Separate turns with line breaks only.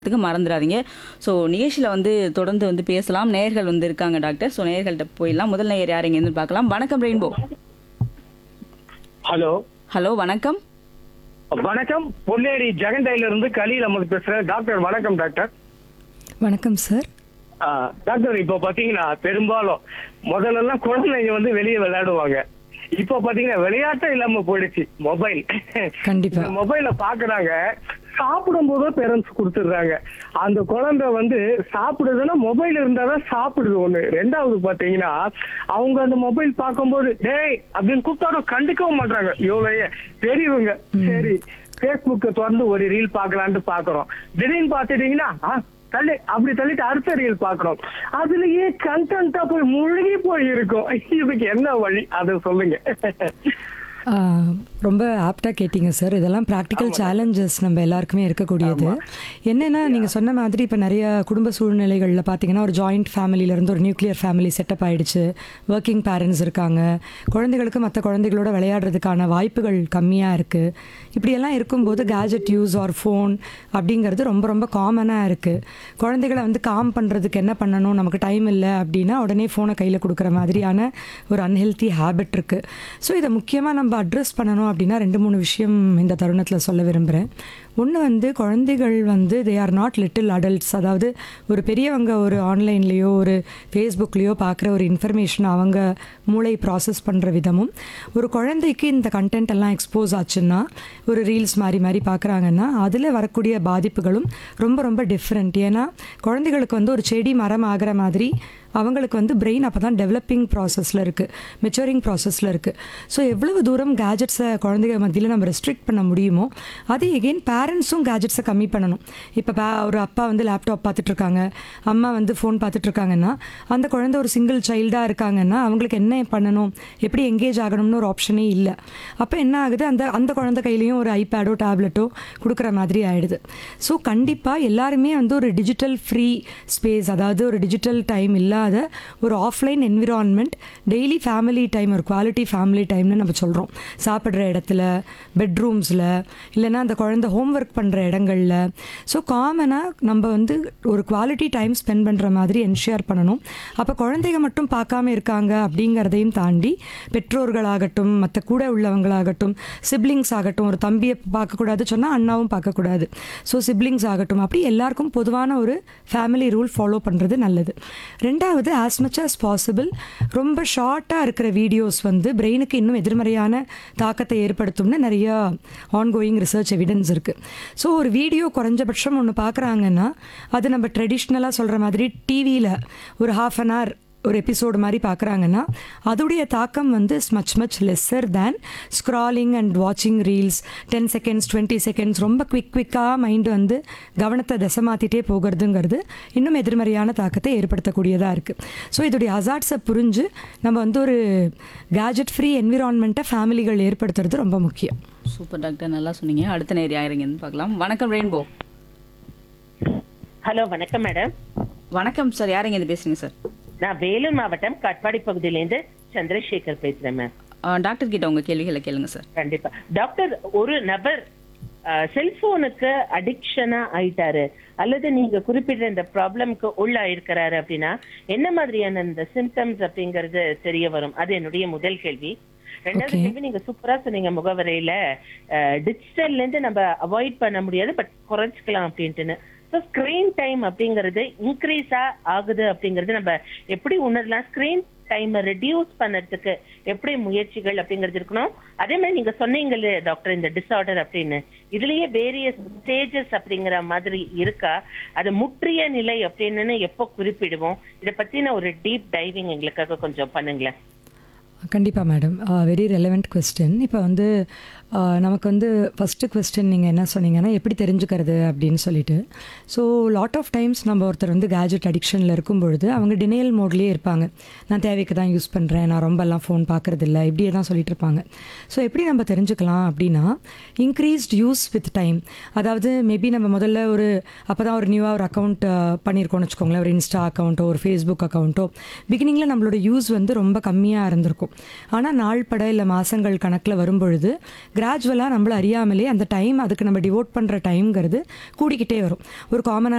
த்துக்கு மறந்துடாதீங்க ஸோ நிகழ்ச்சியில் வந்து தொடர்ந்து வந்து பேசலாம் நேயர்கள் வந்து இருக்காங்க டாக்டர் ஸோ நேயர்கள்ட்ட போயிடலாம் முதல் நேயர் யார் இங்கேருந்து பார்க்கலாம் வணக்கம் ரெயின்போ
ஹலோ
ஹலோ வணக்கம்
வணக்கம் பொன்னேரி ஜெகண்டையில இருந்து கலீல் அமது பேசுறேன் டாக்டர் வணக்கம் டாக்டர்
வணக்கம் சார்
ஆ, டாக்டர் இப்போ பாத்தீங்கன்னா பெரும்பாலும் முதல்ல எல்லாம் குழந்தைங்க வந்து வெளியே விளையாடுவாங்க இப்போ பாத்தீங்கன்னா விளையாட்டே இல்லாம போயிடுச்சு மொபைல்
கண்டிப்பா.
மொபைல பாக்குறாங்க சாப்பிடும் போதும் பேரண்ட்ஸ் கொடுத்துடுறாங்க அந்த குழந்தை வந்து சாப்பிடுதுன்னா மொபைல் இருந்தாதான் சாப்பிடுது ஒண்ணு ரெண்டாவது பாத்தீங்கன்னா அவங்க அந்த மொபைல் பார்க்கும்போது டேய் அப்படின்னு கூப்பிட்டாலும் கண்டுக்கவும் மாட்டாங்க இவ்வளவு பெரியவங்க சரி பேஸ்புக்க திறந்து ஒரு ரீல் பார்க்கலான்ட்டு பாக்குறோம் திடீர்னு பாத்துட்டீங்கன்னா ஆ, தள்ளி அப்படி தள்ளிட்டு அடுத்த ரீல் பாக்குறோம் அதுலயே கண்டென்ட்டா போய் முழுகி போய் இருக்கும் இதுக்கு என்ன வழி அதை சொல்லுங்க
ஆ, ரொம்ப ஆப்டாக கேட்டிங்க சார் இதெல்லாம் ப்ராக்டிக்கல் சேலஞ்சஸ் நம்ம எல்லாருக்குமே இருக்கக்கூடியது என்னென்னா நீங்கள் சொன்ன மாதிரி இப்போ நிறைய குடும்ப சூழ்நிலைகளில் பார்த்தீங்கன்னா ஒரு ஜாயிண்ட் ஃபேமிலியிலேருந்து ஒரு நியூக்ளியர் ஃபேமிலி செட்டப் ஆயிடுச்சு ஒர்க்கிங் பேரண்ட்ஸ் இருக்காங்க குழந்தைகளுக்கு மற்ற குழந்தைகளோட விளையாடுறதுக்கான வாய்ப்புகள் கம்மியாக இருக்குது இப்படியெல்லாம் இருக்கும்போது கேஜெட் யூஸ் ஆர் ஃபோன் அப்படிங்கிறது ரொம்ப ரொம்ப காமனாக இருக்குது குழந்தைகளை வந்து காம் பண்ணுறதுக்கு என்ன பண்ணணும் நமக்கு டைம் இல்லை அப்படின்னா உடனே ஃபோனை கையில் கொடுக்குற மாதிரியான ஒரு அன்ஹெல்த்தி ஹேபிட் இருக்குது ஸோ இதை முக்கியமாக நம்ம அட்ரஸ் பண்ணணும் அப்படின்னா ரெண்டு மூணு விஷயம் இந்த தருணத்தில் சொல்ல விரும்புகிறேன் ஒன்று வந்து குழந்தைகள் வந்து they are not little adults அதாவது ஒரு பெரியவங்க ஒரு ஆன்லைன்லேயோ ஒரு ஃபேஸ்புக்லேயோ பார்க்குற ஒரு இன்ஃபர்மேஷன் அவங்க மூளை ப்ராசஸ் பண்ணுற விதமும் ஒரு குழந்தைக்கு இந்த கண்டென்ட் எல்லாம் எக்ஸ்போஸ் ஆச்சுன்னா ஒரு ரீல்ஸ் மாதிரி மாதிரி பார்க்குறாங்கன்னா அதில் வரக்கூடிய பாதிப்புகளும் ரொம்ப ரொம்ப டிஃப்ரெண்ட் ஏன்னா குழந்தைகளுக்கு வந்து ஒரு செடி மரம் ஆகிற மாதிரி அவங்களுக்கு வந்து பிரெயின் அப்போ தான் டெவலப்பிங் ப்ராசஸில் இருக்குது மெச்சூரிங் ப்ராசஸில் இருக்குது ஸோ எவ்வளவு தூரம் கேஜெட்ஸை குழந்தைங்க மத்தியில் நம்ம ரெஸ்ட்ரிக்ட் பண்ண முடியுமோ அதே எகெயின் பேரண்ட்ஸும் கேஜெட்ஸை கம்மி பண்ணணும் இப்போ பே ஒரு அப்பா வந்து லேப்டாப் பார்த்துட்ருக்காங்க அம்மா வந்து ஃபோன் பார்த்துட்ருக்காங்கன்னா அந்த குழந்தை ஒரு சிங்கிள் சைல்டாக இருக்காங்கன்னா அவங்களுக்கு என்ன பண்ணணும் எப்படி எங்கேஜ் ஆகணும்னு ஒரு ஆப்ஷனே இல்லை அப்போ என்ன ஆகுது அந்த அந்த குழந்தை கையிலையும் ஒரு ஐபேடோ டேப்லெட்டோ கொடுக்குற மாதிரி ஆயிடுது ஸோ கண்டிப்பாக எல்லாருமே வந்து ஒரு டிஜிட்டல் ஃப்ரீ ஸ்பேஸ் அதாவது ஒரு டிஜிட்டல் டைம் இல்லாத ஒரு offline environment daily family time ஒரு குவாலிட்டி ஃபேமிலி டைம்னு நம்ம சொல்கிறோம் சாப்பிட்ற இடத்துல பெட்ரூம்ஸில் இல்லைன்னா அந்த குழந்தை ஹோம்ஒர்க் பண்ணுற இடங்கள்ல ஸோ காமனாக நம்ம வந்து ஒரு குவாலிட்டி டைம் ஸ்பெண்ட் பண்ணுற மாதிரி என்ஷூர் பண்ணணும் அப்போ குழந்தைங்க மட்டும் பார்க்காம இருக்காங்க அப்படிங்கிறதையும் தாண்டி பெற்றோர்களாகட்டும் மற்ற கூட உள்ளவங்களாகட்டும் சிப்ளிங்ஸ் ஆகட்டும் ஒரு தம்பியை பார்க்கக்கூடாது சொன்னால் அண்ணாவும் பார்க்கக்கூடாது ஸோ சிப்ளிங்ஸ் ஆகட்டும் அப்படி எல்லாருக்கும் பொதுவான ஒரு ஃபேமிலி ரூல் ஃபாலோ பண்ணுறது நல்லது ரெண்டாவது ஆஸ் மச் as பாசிபிள் ரொம்ப ஷார்ட்டாக இருக்கிற வீடியோஸ் வந்து பிரெயினுக்கு இன்னும் எதிர்மறையான தாக்கத்தை ஏற்படுத்தும்னு நிறைய ஆன்கோயிங் ரிசர்ச் எவிடன்ஸ் இருக்குது ஸோ ஒரு வீடியோ குறைஞ்சபட்சம் ஒன்று பார்க்குறாங்கன்னா அது நம்ம ட்ரெடிஷ்னலாக சொல்கிற மாதிரி டிவியில் ஒரு ஹாஃப் அன் ஹவர் ஒரு எபிசோடு மாதிரி பார்க்குறாங்கன்னா அதோடைய தாக்கம் வந்து much much lesser than scrolling and வாட்சிங் reels ten seconds twenty seconds ரொம்ப குவிக் குவிக்காக மைண்டு வந்து கவனத்தை திசை மாற்றிட்டே போகிறதுங்கிறது இன்னும் எதிர்மறையான தாக்கத்தை ஏற்படுத்தக்கூடியதாக இருக்குது ஸோ இதோடைய அசாட்ஸை புரிஞ்சு நம்ம வந்து ஒரு கேஜெட் ஃப்ரீ என்விரான்மெண்ட்டை ஃபேமிலிகள் ஏற்படுத்துறது ரொம்ப முக்கியம்
சூப்பர் டாக்டர் நல்லா சொன்னீங்க அடுத்த நேயர் யார் இங்கேருந்து பார்க்கலாம் வணக்கம் ரெயின்போ
ஹலோ வணக்கம் மேடம்
வணக்கம் சார் யார் இங்கேருந்து பேசுறீங்க சார்
நான் வேலூர் மாவட்டம் காட்பாடி பகுதியிலேருந்து சந்திரசேகர் பேசுறேன் மேம்
டாக்டர் கிட்ட உங்கள் கேள்விகளை கேளுங்க சார்
கண்டிப்பா டாக்டர் ஒரு நபர் செல்போனுக்கு அடிக்ஷனா ஆயிட்டாரு அல்லது நீங்க குறிப்பிட்ட இந்த ப்ராப்ளம்க்கு உள்ளாயிருக்கிறாரு அப்படின்னா என்ன மாதிரியான இந்த சிம்டம்ஸ் அப்படிங்கறது தெரிய வரும் அது என்னுடைய முதல் கேள்வி ரெண்டாவது
Okay.
கேள்வி நீங்க சூப்பரா சொன்னீங்க முகவரையில டிஜிட்டல்ல இருந்து நம்ம அவாய்ட் பண்ண முடியாது பட் குறைச்சிக்கலாம் அப்படின்ட்டுன்னு ஸோ ஸ்கிரீன் டைம் அப்படிங்கிறது இன்க்ரீஸா ஆகுது அப்படிங்கிறது நம்ம எப்படி உணரலாம் ஸ்கிரீன் டைமை ரெடியூஸ் பண்ணறதுக்கு எப்படி முயற்சிகள் அப்படிங்கிறது இருக்கணும் அதே மாதிரி நீங்க சொன்னீங்கல்ல டாக்டர் இந்த டிஸார்டர் அப்படின்னு இதுலயே வேரியஸ் ஸ்டேஜஸ் அப்படிங்கிற மாதிரி இருக்கா அது முற்றிய நிலை அப்படின்னு எப்போ குறிப்பிடுவோம் இதை பத்தின ஒரு டீப் டைவிங் எங்களுக்காக கொஞ்சம் பண்ணுங்களேன்
கண்டிப்பாக மேடம் வெரி ரெலவெண்ட் கொஸ்டின் இப்போ வந்து ஆஹ், நமக்கு வந்து ஃபஸ்ட்டு கொஸ்டின் நீங்கள் என்ன சொன்னீங்கன்னா எப்படி தெரிஞ்சுக்கிறது அப்படின்னு சொல்லிட்டு ஸோ லாட் ஆஃப் டைம்ஸ் நம்ம ஒருத்தர் வந்து கேஜெட் அடிக்ஷனில் இருக்கும் பொழுது அவங்க டினையல் மோட்லேயே இருப்பாங்க நான் தேவைக்கு தான் யூஸ் பண்ணுறேன் நான் ரொம்பலாம் ஃபோன் பார்க்குறது இல்லை இப்படியே தான் சொல்லிட்டு இருப்பாங்க ஸோ எப்படி நம்ம தெரிஞ்சுக்கலாம் அப்படின்னா இன்க்ரீஸ்ட் யூஸ் வித் டைம் அதாவது மேபி நம்ம முதல்ல ஒரு அப்போ தான் ஒரு நியூவாக ஒரு அக்கௌண்ட் பண்ணியிருக்கோம்னு வச்சுக்கோங்களேன் ஒரு இன்ஸ்டா அக்கௌண்ட்டோ ஒரு ஃபேஸ்புக் அக்கௌண்ட்டோ பிகினிங்கில் நம்மளோட யூஸ் வந்து ரொம்ப கம்மியாக இருந்திருக்கும் ஆனால் நாள் பட இல்லை மாதங்கள் கணக்கில் வரும்பொழுது கிராஜுவலாக நம்மள அறியாமலே அந்த டைம் அதுக்கு நம்ம டிவோட் பண்ணுற டைம்ங்கிறது கூடிக்கிட்டே வரும் ஒரு காமனான